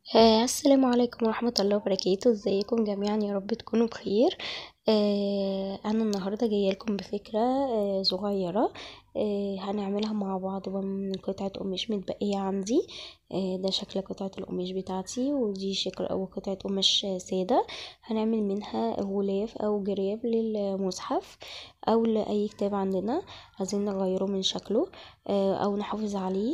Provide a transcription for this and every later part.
آه، السلام عليكم ورحمة الله وبركاته ازيكم جميعا يا رب تكونوا بخير آه، انا النهارده جايه لكم بفكره آه، صغيره هنعملها مع بعض من قطعه قماش متبقيه عندي ده شكل قطعه القماش بتاعتي ودي شكل او قطعه قماش ساده هنعمل منها غلاف او جراب للمصحف او لاي كتاب عندنا عايزين نغيره من شكله او نحافظ عليه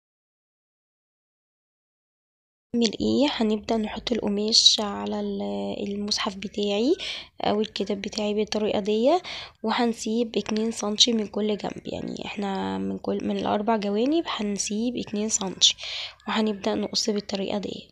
هنعمل ايه هنبدأ نحط القماش على المصحف بتاعي او الكتاب بتاعي بالطريقة دي وهنسيب اتنين سنتي من كل جنب يعني احنا من كل من الاربع جوانب هنسيب اتنين سنتي وهنبدأ نقص بالطريقة دي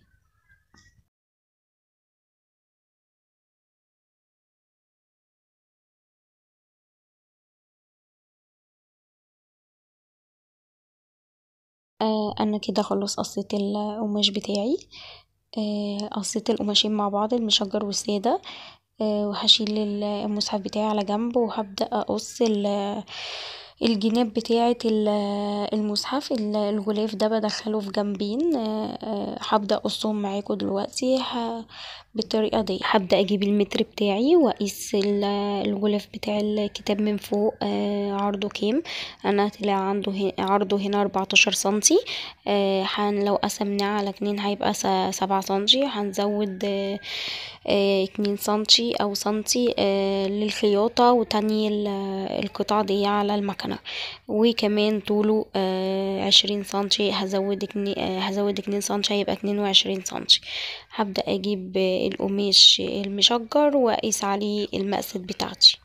آه انا كده خلاص قصيت القماش بتاعي آه قصيت القماشين مع بعض المشجر والسادة آه وهشيل المصحف بتاعي على جنب وهبدأ اقص الجناب بتاعة المصحف الغلاف ده بدخله في جنبين هبدأ اقصهم معاكم دلوقتي بالطريقة دي هبدأ اجيب المتر بتاعي واقيس الغلاف بتاع الكتاب من فوق عرضه كام انا طلع عنده عرضه هنا اربعتاشر سنتي لو قسمناه على اتنين هيبقى سبعة سنتي هنزود اتنين سنتي او سنتي للخياطة وتاني القطعة دي على المكنة وكمان طوله عشرين سنتي هزود هزود اتنين سنتي هيبقى اتنين وعشرين سنتي هبدأ اجيب القماش المشجر واقيس عليه المقاسات بتاعتي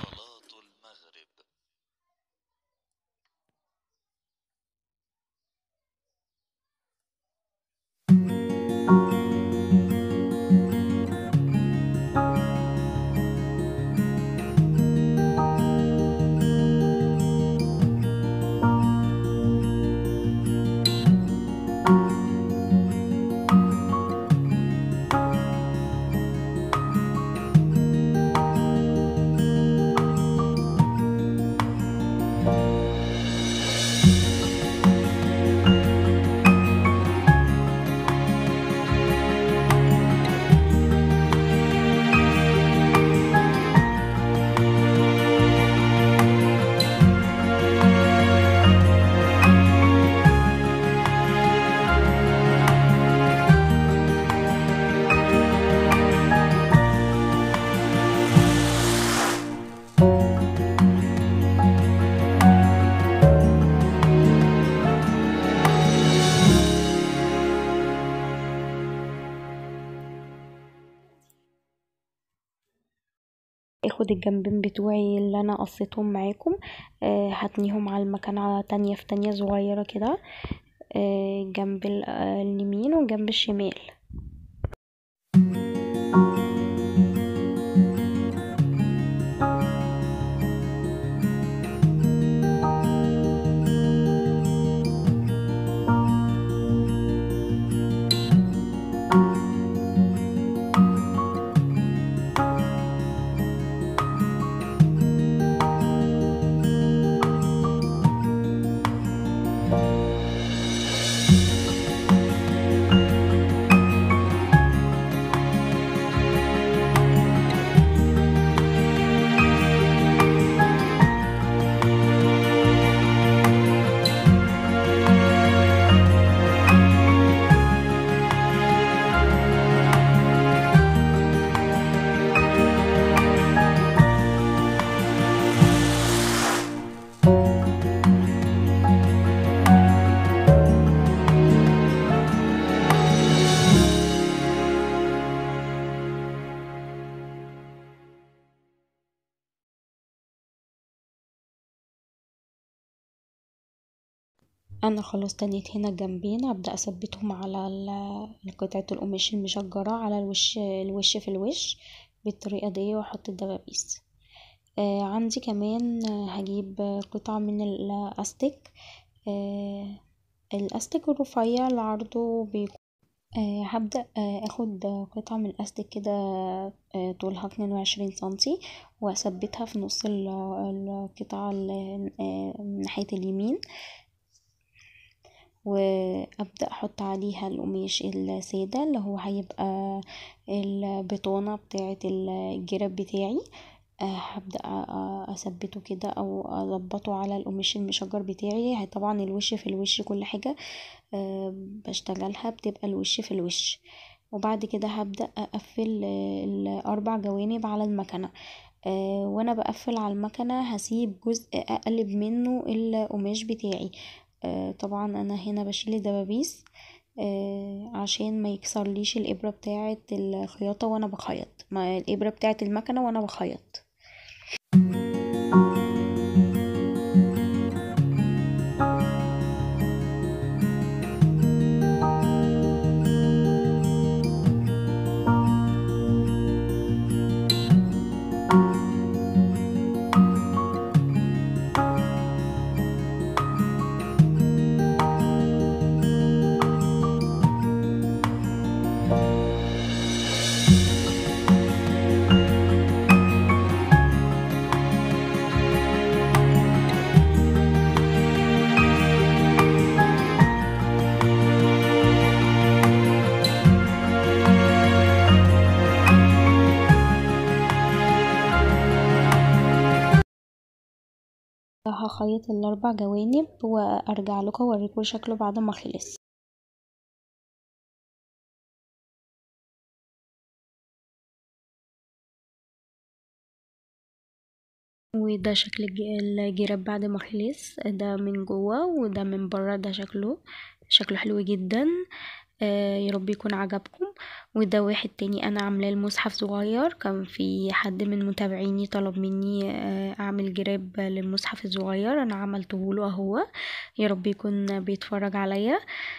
اخد الجنبين بتوعي اللي انا قصيتهم معاكم هتنيهم على المكنة تانية في تانية صغيرة كده جنب اليمين وجنب الشمال انا خلاص تنيت هنا الجنبين هبدأ اثبتهم على قطعة القماش المشجرة على الوش الوش في الوش بالطريقة دي واحط الدبابيس عندي كمان هجيب قطعة من الاستك الاستك الرفيع اللي عرضه بيكون هبدأ اخد قطعة من الاستك كده طولها اتنين وعشرين سنتي واثبتها في نص القطعة من ناحية اليمين وابدأ احط عليها القماش السادة اللي هو هيبقى البطانة بتاعة الجراب بتاعي هبدأ اثبته كده او اظبطه على القماش المشجر بتاعي طبعا الوش في الوش كل حاجة بشتغلها بتبقى الوش في الوش وبعد كده هبدأ اقفل الاربع جوانب على المكنة وانا بقفل على المكنة هسيب جزء اقلب منه القماش بتاعي طبعا انا هنا بشيل الدبابيس عشان ما يكسرليش الابرة بتاعة الخياطة وانا بخيط الابرة بتاعة المكنة وانا بخيط هخيط الاربع جوانب وارجع لكم اوريكم شكله بعد ما خلص وده شكل الجراب بعد ما خلص ده من جوه وده من بره ده شكله شكله حلو جدا يا رب يكون عجبكم وده واحد تاني انا عاملاه المصحف صغير كان في حد من متابعيني طلب مني اعمل جراب للمصحف الصغير انا عملته له اهو يا رب يكون بيتفرج عليا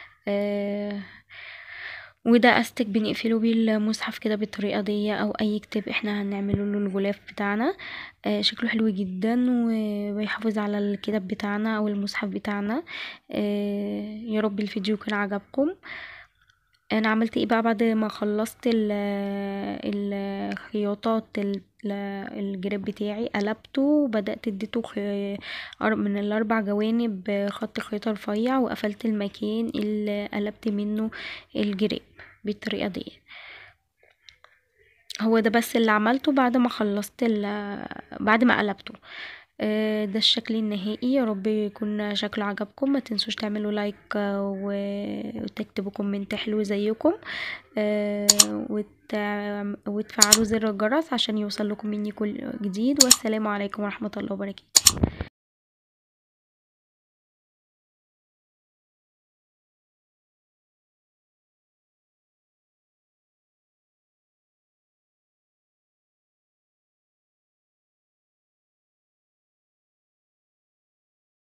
وده استك بنقفله بيه المصحف كده بالطريقه دي او اي كتاب احنا هنعمله له الغلاف بتاعنا شكله حلو جدا وبيحافظ على الكتاب بتاعنا او المصحف بتاعنا يا رب الفيديو يكون عجبكم انا عملت ايه بقى بعد ما خلصت الخياطات الجراب بتاعي قلبته وبدأت اديته من الاربع جوانب خط خياطة رفيع وقفلت المكان اللي قلبت منه الجراب بالطريقة دي هو ده بس اللي عملته بعد ما خلصت بعد ما قلبته ده الشكل النهائي يا رب يكون شكله عجبكم ما تنسوش تعملوا لايك وتكتبوا كومنت حلو زيكم وتفعلوا زر الجرس عشان يوصل لكم مني كل جديد والسلام عليكم ورحمة الله وبركاته